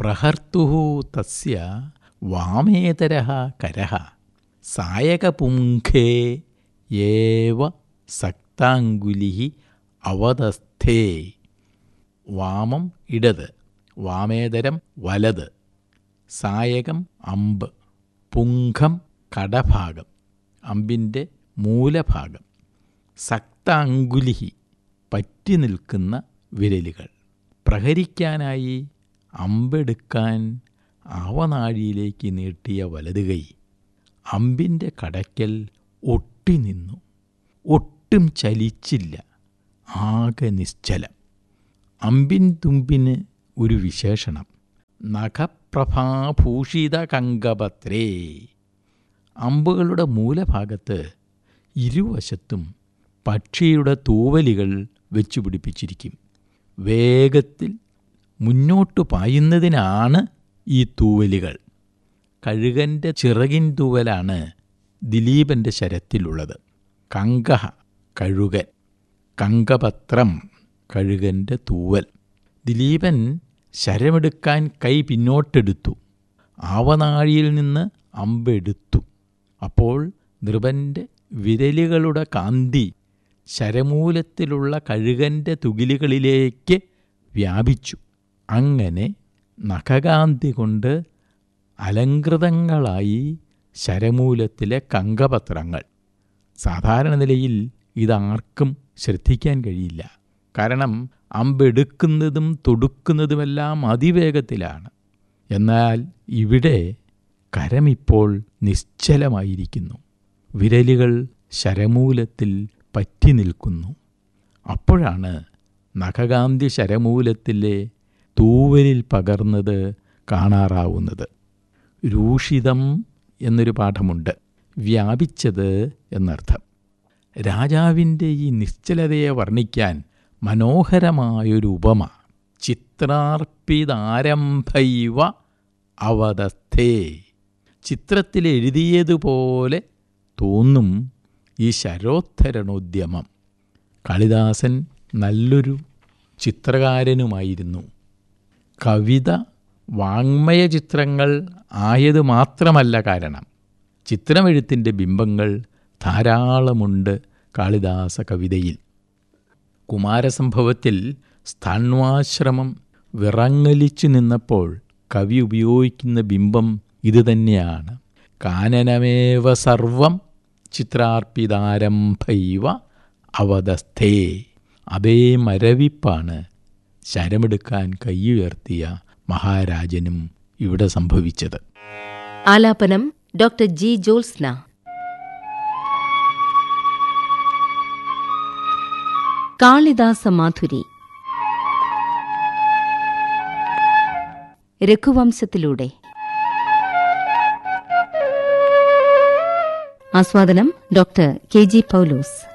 പ്രഹർത്തുः തസ്യ വാമേതരः കരः സായകപുംഖേ ഏവ സക്താങ്കുലിः അവതസ്ഥേ വാമം ഇടത് വാമേതരം വലത് സായകം അമ്പ് പുംഖം കടഭാഗം അമ്പിൻ്റെ മൂലഭാഗം സക്ത അങ്കുലിഹി പറ്റി നിൽക്കുന്ന വിരലുകൾ പ്രഹരിക്കാനായി അമ്പെടുക്കാൻ ആവനാഴിയിലേക്ക് നീട്ടിയ വലത് കൈ അമ്പിൻ്റെ കടയ്ക്കൽ ഒട്ടി നിന്നു ഒട്ടും ചലിച്ചില്ല ആകെ നിശ്ചലം അമ്പിൻ തുമ്പിന് ഒരു വിശേഷണം നഖപ്രഭാഭൂഷിത കങ്കപത്രേ അമ്പുകളുടെ മൂലഭാഗത്ത് ഇരുവശത്തും പക്ഷിയുടെ തൂവലുകൾ വെച്ചു പിടിപ്പിച്ചിരിക്കും വേഗത്തിൽ മുന്നോട്ടു പായുന്നതിനാണ് ഈ തൂവലുകൾ കഴുകൻ്റെ ചിറകിൻ തൂവലാണ് ദിലീപൻ്റെ ശരത്തിലുള്ളത് കങ്കഹ കഴുകൻ കങ്കപത്രം കഴുകൻ്റെ തൂവൽ ദിലീപൻ ശരമെടുക്കാൻ കൈ പിന്നോട്ടെടുത്തു ആവനാഴിയിൽ നിന്ന് അമ്പെടുത്തു അപ്പോൾ നൃപൻ്റെ വിരലുകളുടെ കാന്തി ശരമൂലത്തിലുള്ള കഴുകൻ്റെ തുകിലുകളിലേക്ക് വ്യാപിച്ചു അങ്ങനെ നഖകാന്തി കൊണ്ട് അലങ്കൃതങ്ങളായി ശരമൂലത്തിലെ കങ്കപത്രങ്ങൾ സാധാരണ നിലയിൽ ഇതാർക്കും ശ്രദ്ധിക്കാൻ കഴിയില്ല കാരണം അമ്പെടുക്കുന്നതും തൊടുക്കുന്നതുമെല്ലാം അതിവേഗത്തിലാണ് എന്നാൽ ഇവിടെ കരമിപ്പോൾ നിശ്ചലമായിരിക്കുന്നു വിരലുകൾ ശരമൂലത്തിൽ പറ്റി നിൽക്കുന്നു അപ്പോഴാണ് നഖകാന്തി ശരമൂലത്തിലെ തൂവലിൽ പകർന്നത് കാണാറാവുന്നത് രൂഷിതം എന്നൊരു പാഠമുണ്ട് വ്യാപിച്ചത് എന്നർത്ഥം രാജാവിൻ്റെ ഈ നിശ്ചലതയെ വർണ്ണിക്കാൻ മനോഹരമായൊരു ഉപമ ചിത്രാർപ്പിതാരംഭൈവ അവതസ്ഥേ ചിത്രത്തിൽ എഴുതിയതുപോലെ തോന്നും ഈ ശരോദ്ധരണോദ്യമം കാളിദാസൻ നല്ലൊരു ചിത്രകാരനുമായിരുന്നു കവിത വാങ്മയ ചിത്രങ്ങൾ ആയത് മാത്രമല്ല കാരണം ചിത്രമെഴുത്തിൻ്റെ ബിംബങ്ങൾ ധാരാളമുണ്ട് കാളിദാസ കവിതയിൽ കുമാരസംഭവത്തിൽ സ്ഥാണ്വാശ്രമം വിറങ്ങലിച്ചു നിന്നപ്പോൾ കവി ഉപയോഗിക്കുന്ന ബിംബം ഇതുതന്നെയാണ് കാനനമേവ സർവം ചിത്രാർപ്പിതാരംഭൈവ അവതസ്ഥേ അതേ മരവിപ്പാണ് ശരമെടുക്കാൻ കൈയുയർത്തിയ മഹാരാജനും ഇവിടെ സംഭവിച്ചത് ആലാപനം ഡോക്ടർ ജി ജോത്സ്ന കാളിദാസ മാധുരി രഘുവംശത്തിലൂടെ ആസ്വാദനം ഡോക്ടർ കെ ജി പൗലോസ്